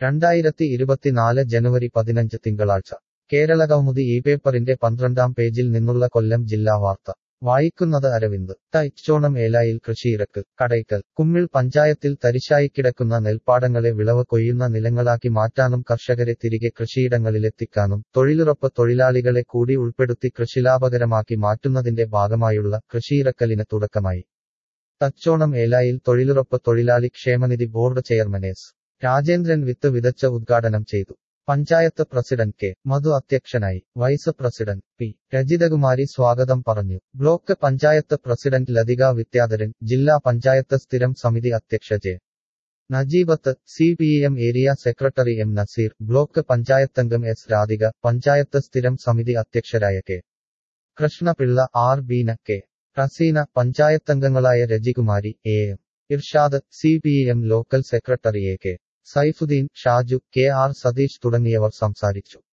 രണ്ടായിരത്തി ഇരുപത്തിനാല് ജനുവരി പതിനഞ്ച് തിങ്കളാഴ്ച കേരളകൗമുദി ഈ പേപ്പറിന്റെ പന്ത്രണ്ടാം പേജിൽ നിന്നുള്ള കൊല്ലം ജില്ലാ വാർത്ത വായിക്കുന്നത് അരവിന്ദ് തൈച്ചോണം ഏലായിൽ കൃഷിയിറക്ക് കടയ്ക്കൽ കുമ്മിൾ പഞ്ചായത്തിൽ തരിശായിക്കിടക്കുന്ന നെൽപ്പാടങ്ങളെ വിളവ് കൊയ്യുന്ന നിലങ്ങളാക്കി മാറ്റാനും കർഷകരെ തിരികെ കൃഷിയിടങ്ങളിലെത്തിക്കാനും തൊഴിലുറപ്പ് തൊഴിലാളികളെ കൂടി ഉൾപ്പെടുത്തി കൃഷിലാഭകരമാക്കി മാറ്റുന്നതിന്റെ ഭാഗമായുള്ള കൃഷിയിറക്കലിന് തുടക്കമായി തച്ചോണം ഏലായിൽ തൊഴിലുറപ്പ് തൊഴിലാളി ക്ഷേമനിധി ബോർഡ് ചെയർമാൻ എസ് രാജേന്ദ്രൻ വിത്ത് വിതച്ച ഉദ്ഘാടനം ചെയ്തു പഞ്ചായത്ത് പ്രസിഡന്റ് കെ മധു അധ്യക്ഷനായി വൈസ് പ്രസിഡന്റ് പി രജിതകുമാരി സ്വാഗതം പറഞ്ഞു ബ്ലോക്ക് പഞ്ചായത്ത് പ്രസിഡന്റ് ലതിക വിദ്യാധരൻ ജില്ലാ പഞ്ചായത്ത് സ്ഥിരം സമിതി അധ്യക്ഷ J Najeebath C P M area secretary M Naseer block പഞ്ചായത്തംഗം എസ് രാധിക പഞ്ചായത്ത് സ്ഥിരം സമിതി അധ്യക്ഷരായ K Krishnapillai R Beena K Raseena പഞ്ചായത്തംഗങ്ങളായ Rajikumari A M Irshad C P M local secretary A K Saifuddin Shaju K R Satheesh തുടങ്ങിയവർ സംസാരിച്ചു